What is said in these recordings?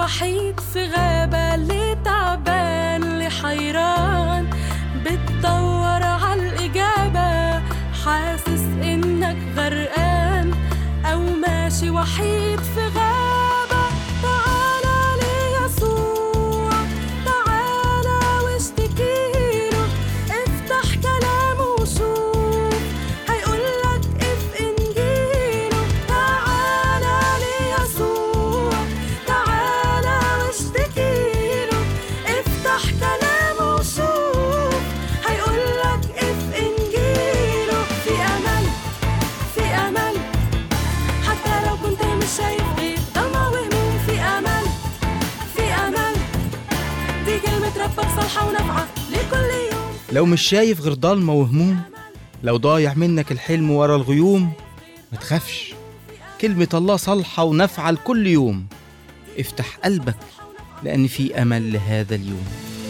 وحيد في غابة اللي تعبان اللي حيران بتدور عالإجابة حاسس إنك غرقان أو ماشي وحيد في غابة تعالى ليسوع تعالى واشتكيله افتح كلامه وشوف هيقولك اف انجيله تعالى ليسوع تعالى واشتكيله افتح كلامه وشوف هيقولك اف انجيله في امل في امل حتى لو كنت مش شايف غير ضلمة وهموم في امل في امل دي كلمة ربك صالحة ونافعة لكل يوم لو مش شايف غير ضلمة وهموم لو ضايع منك الحلم ورا الغيوم ما تخافش كلمة الله صالحة ونافعة لكل يوم افتح قلبك لأن في أمل لهذا اليوم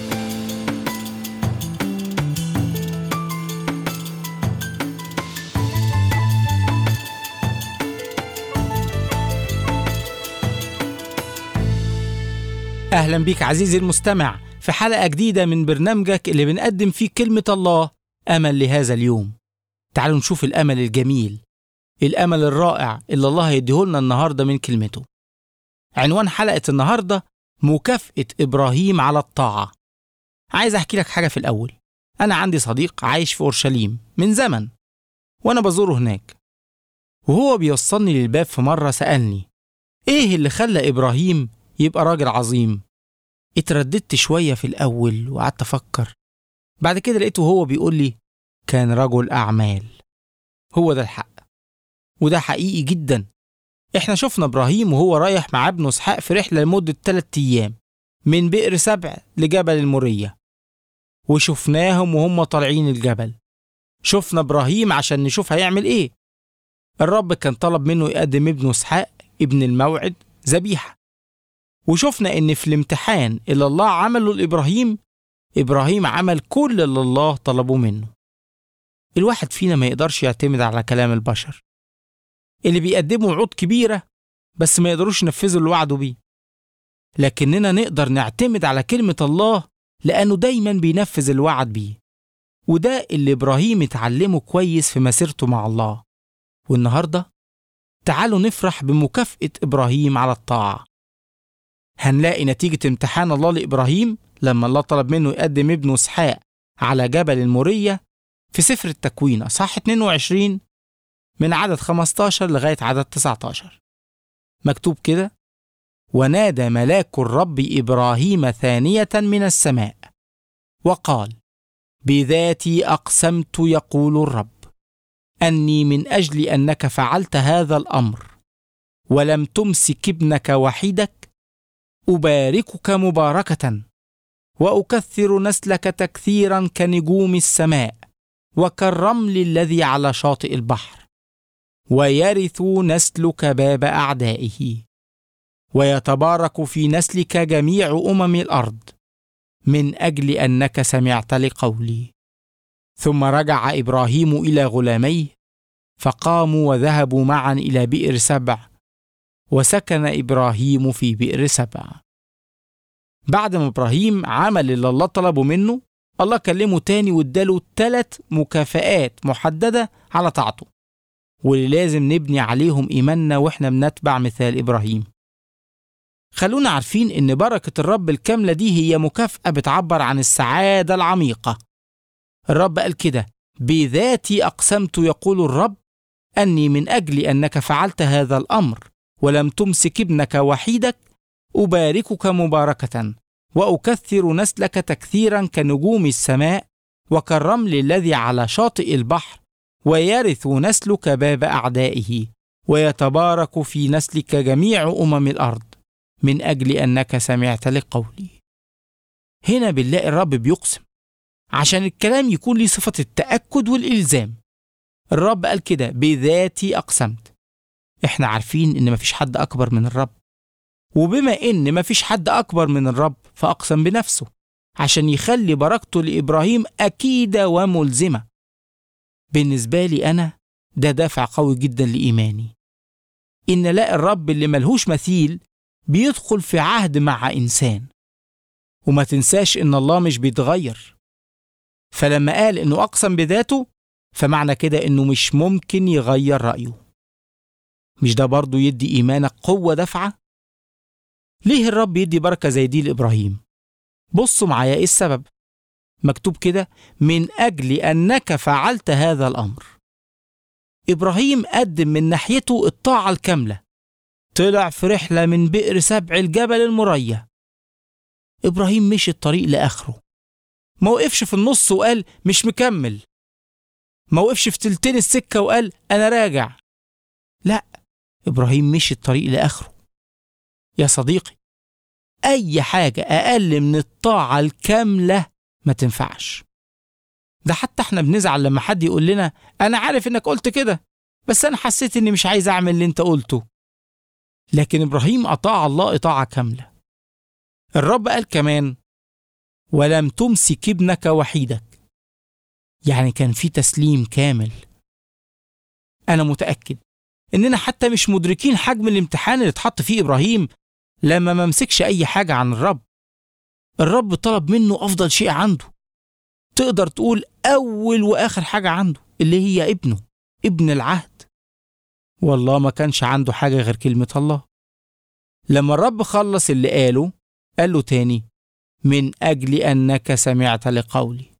أهلا بيك عزيزي المستمع في حلقة جديدة من برنامجك اللي بنقدم فيه كلمة الله أمل لهذا اليوم تعالوا نشوف الأمل الجميل الأمل الرائع اللي الله هيديهولنا النهاردة من كلمته عنوان حلقة النهاردة مكافأة إبراهيم على الطاعة عايز أحكي لك حاجة في الأول أنا عندي صديق عايش في أورشليم من زمن وأنا بزوره هناك وهو بيوصلني للباب في مرة سألني إيه اللي خلى إبراهيم يبقى راجل عظيم اترددت شوية في الأول وقعدت أفكر بعد كده لقيته هو بيقول لي كان رجل أعمال هو ده الحق وده حقيقي جدا احنا شفنا إبراهيم وهو رايح مع ابنه إسحاق في رحلة لمدة تلات أيام من بئر سبع لجبل المورية وشفناهم وهم طالعين الجبل شفنا إبراهيم عشان نشوف هيعمل إيه الرب كان طلب منه يقدم ابنه إسحاق ابن الموعد ذبيحة وشفنا إن في الامتحان اللي الله عمله لإبراهيم إبراهيم عمل كل اللي الله طلبه منه الواحد فينا ما يقدرش يعتمد على كلام البشر اللي بيقدموا وعود كبيرة بس ما يقدروش ينفذوا اللي وعدوا بيه لكننا نقدر نعتمد على كلمة الله لأنه دايما بينفذ الوعد بيه وده اللي إبراهيم اتعلمه كويس في مسيرته مع الله والنهاردة تعالوا نفرح بمكافأة إبراهيم على الطاعة هنلاقي نتيجة امتحان الله لإبراهيم لما الله طلب منه يقدم ابنه إسحاق على جبل المورية في سفر التكوين أصحاح 22 من عدد 15 لغاية عدد 19 مكتوب كده ونادى ملاك الرب إبراهيم ثانية من السماء وقال بذاتي أقسمت يقول الرب أني من أجل أنك فعلت هذا الأمر ولم تمسك ابنك وحيدك أباركك مباركة وأكثر نسلك تكثيرا كنجوم السماء وكالرمل الذي على شاطئ البحر ويرث نسلك باب أعدائه ويتبارك في نسلك جميع أمم الأرض من أجل أنك سمعت لقولي ثم رجع إبراهيم إلى غلاميه فقاموا وذهبوا معا إلى بئر سبع وسكن إبراهيم في بئر سبع بعد ما إبراهيم عمل اللي الله طلبه منه الله كلمه تاني واداله ثلاث مكافآت محددة على طاعته واللي لازم نبني عليهم إيماننا وإحنا بنتبع مثال إبراهيم خلونا عارفين إن بركة الرب الكاملة دي هي مكافأة بتعبر عن السعادة العميقة الرب قال كده بذاتي أقسمت يقول الرب أني من أجل أنك فعلت هذا الأمر ولم تمسك ابنك وحيدك أباركك مباركة وأكثر نسلك تكثيرا كنجوم السماء وكالرمل الذي على شاطئ البحر ويرث نسلك باب أعدائه ويتبارك في نسلك جميع أمم الأرض من أجل أنك سمعت لقولي هنا بنلاقي الرب بيقسم عشان الكلام يكون ليه صفة التأكد والإلزام الرب قال كده بذاتي أقسمت إحنا عارفين إن مفيش حد أكبر من الرب وبما إن مفيش حد أكبر من الرب فأقسم بنفسه عشان يخلي بركته لإبراهيم أكيدة وملزمة بالنسبة لي أنا ده دافع قوي جدا لإيماني إن لاقي الرب اللي ملهوش مثيل بيدخل في عهد مع إنسان وما تنساش إن الله مش بيتغير فلما قال إنه أقسم بذاته فمعنى كده إنه مش ممكن يغير رأيه مش ده برضه يدي إيمانك قوة دافعة؟ ليه الرب يدي بركة زي دي لإبراهيم؟ بصوا معايا إيه السبب؟ مكتوب كده من أجل أنك فعلت هذا الأمر إبراهيم قدم من ناحيته الطاعة الكاملة طلع في رحلة من بئر سبع الجبل المريا إبراهيم مشي الطريق لآخره ما وقفش في النص وقال مش مكمل ما وقفش في تلتين السكة وقال أنا راجع لا إبراهيم مشي الطريق لآخره يا صديقي أي حاجة أقل من الطاعة الكاملة ما تنفعش ده حتى احنا بنزعل لما حد يقول لنا أنا عارف إنك قلت كده بس أنا حسيت إني مش عايز أعمل اللي أنت قلته لكن إبراهيم أطاع الله إطاعة كاملة الرب قال كمان ولم تمسك ابنك وحيدك يعني كان في تسليم كامل أنا متأكد إننا حتى مش مدركين حجم الامتحان اللي اتحط فيه إبراهيم لما ما مسكش أي حاجة عن الرب الرب طلب منه أفضل شيء عنده تقدر تقول أول وآخر حاجة عنده اللي هي ابنه ابن العهد والله ما كانش عنده حاجة غير كلمة الله لما الرب خلص اللي قاله قال له تاني من أجل أنك سمعت لقولي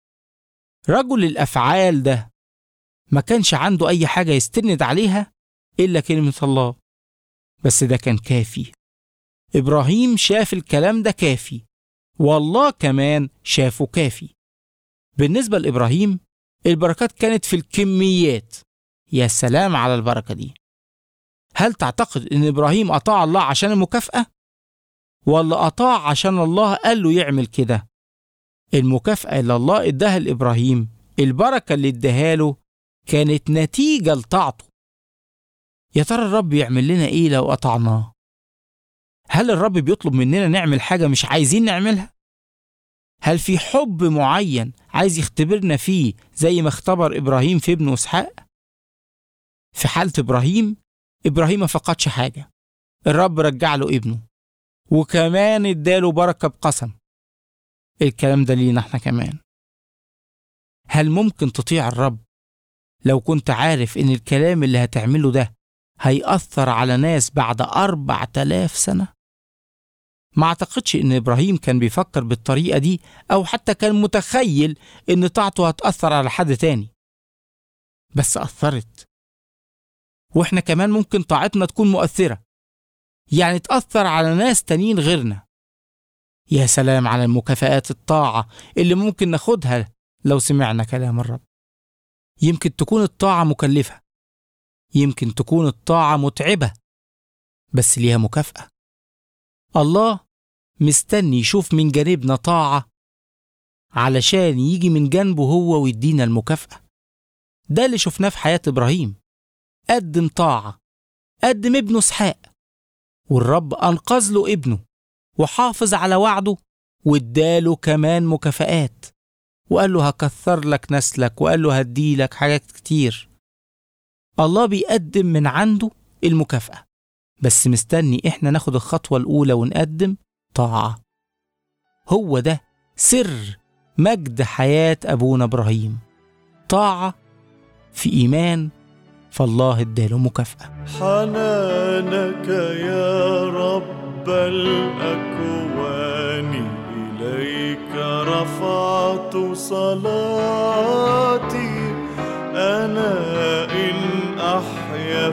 رجل الأفعال ده ما كانش عنده أي حاجة يستند عليها إلا كلمة الله بس ده كان كافي إبراهيم شاف الكلام ده كافي والله كمان شافه كافي بالنسبة لإبراهيم البركات كانت في الكميات يا سلام على البركة دي هل تعتقد إن إبراهيم أطاع الله عشان المكافأة؟ ولا أطاع عشان الله قال له يعمل كده؟ المكافأة اللي الله اداها لإبراهيم البركة اللي اداها له كانت نتيجة لطاعته يا ترى الرب يعمل لنا إيه لو أطعناه؟ هل الرب بيطلب مننا نعمل حاجة مش عايزين نعملها؟ هل في حب معين عايز يختبرنا فيه زي ما اختبر إبراهيم في ابنه إسحاق؟ في حالة إبراهيم إبراهيم ما فقدش حاجة الرب رجع له ابنه وكمان اداله بركة بقسم الكلام ده لينا احنا كمان هل ممكن تطيع الرب لو كنت عارف ان الكلام اللي هتعمله ده هيأثر على ناس بعد أربع تلاف سنة؟ ما أعتقدش إن إبراهيم كان بيفكر بالطريقة دي أو حتى كان متخيل إن طاعته هتأثر على حد تاني بس أثرت وإحنا كمان ممكن طاعتنا تكون مؤثرة يعني تأثر على ناس تانيين غيرنا يا سلام على المكافآت الطاعة اللي ممكن ناخدها لو سمعنا كلام الرب يمكن تكون الطاعة مكلفة يمكن تكون الطاعة متعبة بس ليها مكافأة الله مستني يشوف من جانبنا طاعة علشان يجي من جنبه هو ويدينا المكافأة ده اللي شفناه في حياة إبراهيم قدم طاعة قدم ابنه اسحاق والرب أنقذ له ابنه وحافظ على وعده واداله كمان مكافآت وقال له هكثر لك نسلك وقال له هدي لك حاجات كتير الله بيقدم من عنده المكافأة بس مستني احنا ناخد الخطوة الأولى ونقدم طاعة هو ده سر مجد حياة أبونا إبراهيم طاعة في إيمان فالله اداله مكافأة حنانك يا رب الأكوان إليك رفعت صلاتي أنا إن أحيا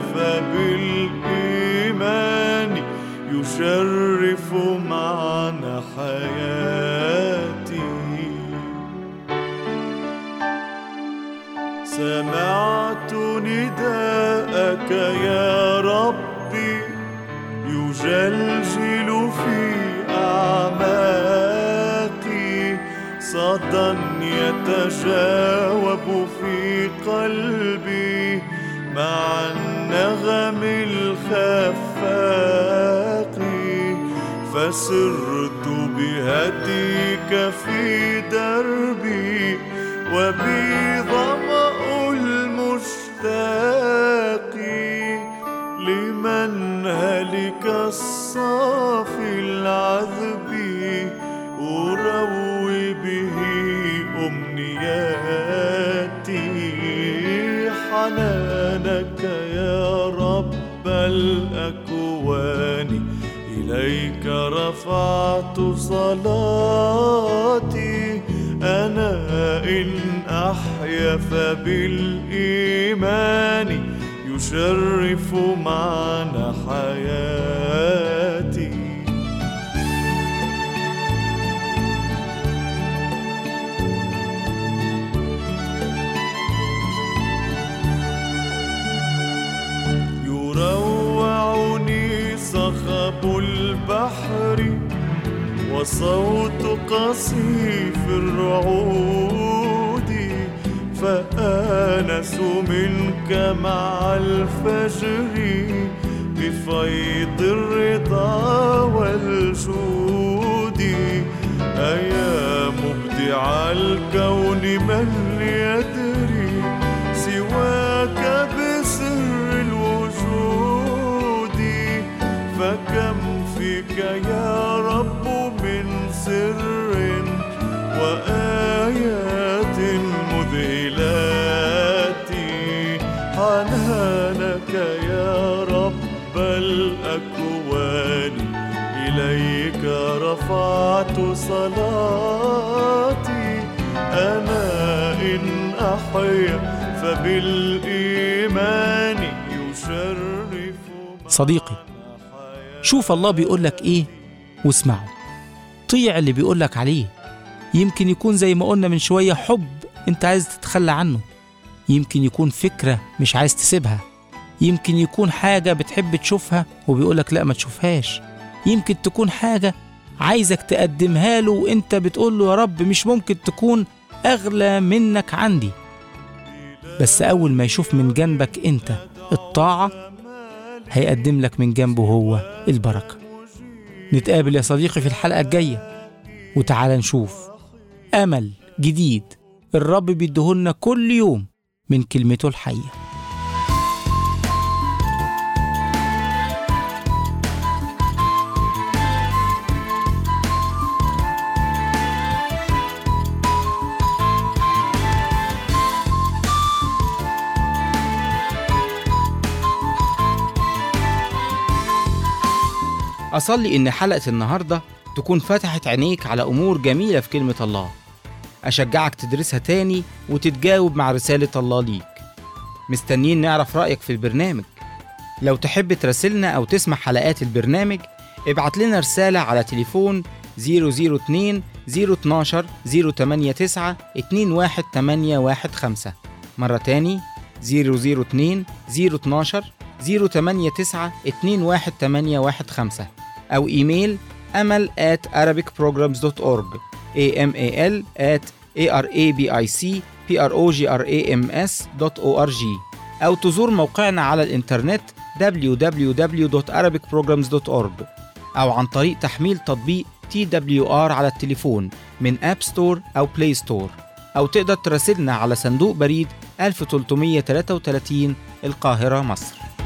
فبالإيمان يشرف معنى حياتي سمعت نداءك يا ربي يجلجل في أعماقي صدى يتجاوب في قلبي مع النغم الخفاق فسرت بهديك في دربي وبي ظمأ المشتاق لمن هلك الصالح حنانك يا رب الأكوان إليك رفعت صلاتي أنا إن أحيا فبالإيمان يشرف معنى حياتي يروعني صخب البحر وصوت قصيف الرعود فآنس منك مع الفجر بفيض الرضا والجود أيا مبدع الكون من يدري سواك بسر الوجود فكم فيك يا رب من سر وآيات مذهلات حنانك يا رب الأكوان إليك رفعت صلاتي أنا إن أحيا فبالإيمان يشرف صديقي شوف الله بيقول لك ايه واسمعه طيع اللي بيقول لك عليه يمكن يكون زي ما قلنا من شوية حب انت عايز تتخلى عنه يمكن يكون فكرة مش عايز تسيبها يمكن يكون حاجة بتحب تشوفها وبيقولك لا ما تشوفهاش يمكن تكون حاجة عايزك تقدمها له وانت بتقول له يا رب مش ممكن تكون أغلى منك عندي بس أول ما يشوف من جنبك انت الطاعة هيقدم لك من جنبه هو البركة نتقابل يا صديقي في الحلقة الجاية وتعالى نشوف أمل جديد الرب بيديهولنا كل يوم من كلمته الحية أصلي إن حلقة النهاردة تكون فتحت عينيك على أمور جميلة في كلمة الله أشجعك تدرسها تاني وتتجاوب مع رسالة الله ليك مستنيين نعرف رأيك في البرنامج لو تحب تراسلنا أو تسمع حلقات البرنامج ابعت لنا رسالة على تليفون 002 012 089 21815 مرة تاني 002 012 089 21815 أو إيميل أمل at arabicprograms.org amal at arabicprograms.org أو تزور موقعنا على الإنترنت www.arabicprograms.org أو عن طريق تحميل تطبيق TWR على التليفون من أب ستور أو بلاي ستور أو تقدر تراسلنا على صندوق بريد 1333 القاهرة مصر